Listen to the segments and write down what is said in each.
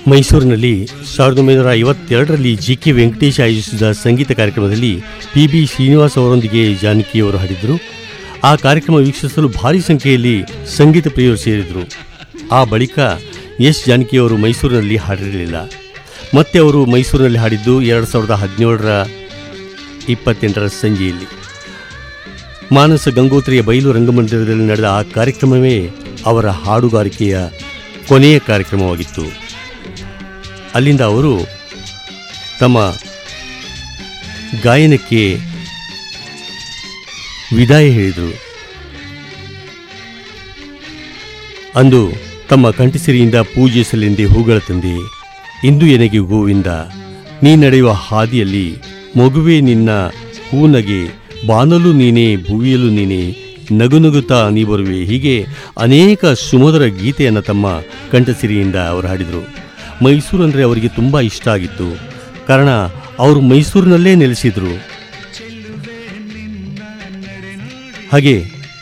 ಮೈಸೂರಿನಲ್ಲಿ ಸಾವಿರದ ಒಂಬೈನೂರ ಐವತ್ತೆರಡರಲ್ಲಿ ಜಿ ಕೆ ವೆಂಕಟೇಶ್ ಆಯೋಜಿಸಿದ ಸಂಗೀತ ಕಾರ್ಯಕ್ರಮದಲ್ಲಿ ಪಿ ಬಿ ಶ್ರೀನಿವಾಸ್ ಅವರೊಂದಿಗೆ ಜಾನಕಿಯವರು ಹಾಡಿದರು ಆ ಕಾರ್ಯಕ್ರಮ ವೀಕ್ಷಿಸಲು ಭಾರಿ ಸಂಖ್ಯೆಯಲ್ಲಿ ಸಂಗೀತ ಪ್ರಿಯರು ಸೇರಿದರು ಆ ಬಳಿಕ ಎಸ್ ಜಾನಕಿಯವರು ಮೈಸೂರಿನಲ್ಲಿ ಹಾಡಿರಲಿಲ್ಲ ಮತ್ತೆ ಅವರು ಮೈಸೂರಿನಲ್ಲಿ ಹಾಡಿದ್ದು ಎರಡು ಸಾವಿರದ ಹದಿನೇಳರ ಇಪ್ಪತ್ತೆಂಟರ ಸಂಜೆಯಲ್ಲಿ ಮಾನಸ ಗಂಗೋತ್ರಿಯ ಬಯಲು ರಂಗಮಂದಿರದಲ್ಲಿ ನಡೆದ ಆ ಕಾರ್ಯಕ್ರಮವೇ ಅವರ ಹಾಡುಗಾರಿಕೆಯ ಕೊನೆಯ ಕಾರ್ಯಕ್ರಮವಾಗಿತ್ತು ಅಲ್ಲಿಂದ ಅವರು ತಮ್ಮ ಗಾಯನಕ್ಕೆ ವಿದಾಯ ಹೇಳಿದರು ಅಂದು ತಮ್ಮ ಕಂಠಸಿರಿಯಿಂದ ಪೂಜಿಸಲೆಂದೇ ಹೂಗಳ ತಂದೆ ಇಂದು ಎನಗೆ ಗೋವಿಂದ ನೀ ನಡೆಯುವ ಹಾದಿಯಲ್ಲಿ ಮಗುವೆ ನಿನ್ನ ಹೂನಗೆ ಬಾನಲು ನೀನೇ ಭುವಿಯಲು ನೀನೇ ನಗುನಗುತ್ತಾ ನೀ ಬರುವೆ ಹೀಗೆ ಅನೇಕ ಸುಮಧುರ ಗೀತೆಯನ್ನು ತಮ್ಮ ಕಂಠಸಿರಿಯಿಂದ ಅವರು ಹಾಡಿದರು ಮೈಸೂರು ಅಂದರೆ ಅವರಿಗೆ ತುಂಬ ಇಷ್ಟ ಆಗಿತ್ತು ಕಾರಣ ಅವರು ಮೈಸೂರಿನಲ್ಲೇ ನೆಲೆಸಿದರು ಹಾಗೆ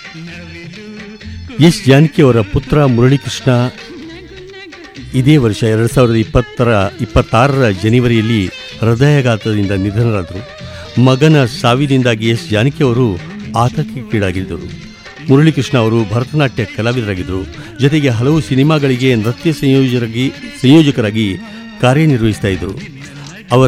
ಎಸ್ ಜಾನಕಿ ಅವರ ಪುತ್ರ ಮುರಳೀಕೃಷ್ಣ ಇದೇ ವರ್ಷ ಎರಡು ಸಾವಿರದ ಇಪ್ಪತ್ತರ ಇಪ್ಪತ್ತಾರರ ಜನವರಿಯಲ್ಲಿ ಹೃದಯಾಘಾತದಿಂದ ನಿಧನರಾದರು ಮಗನ ಸಾವಿನಿಂದಾಗಿ ಎಸ್ ಜಾನಕಿ ಅವರು ಆತಂಕಕ್ಕೀಡಾಗಿದ್ದರು ಮುರಳೀಕೃಷ್ಣ ಅವರು ಭರತನಾಟ್ಯ ಕಲಾವಿದರಾಗಿದ್ದರು ಜೊತೆಗೆ ಹಲವು ಸಿನಿಮಾಗಳಿಗೆ ನೃತ್ಯ ಸಂಯೋಜಕರಾಗಿ ಸಂಯೋಜಕರಾಗಿ ಕಾರ್ಯನಿರ್ವಹಿಸ್ತಾ ಇದ್ದರು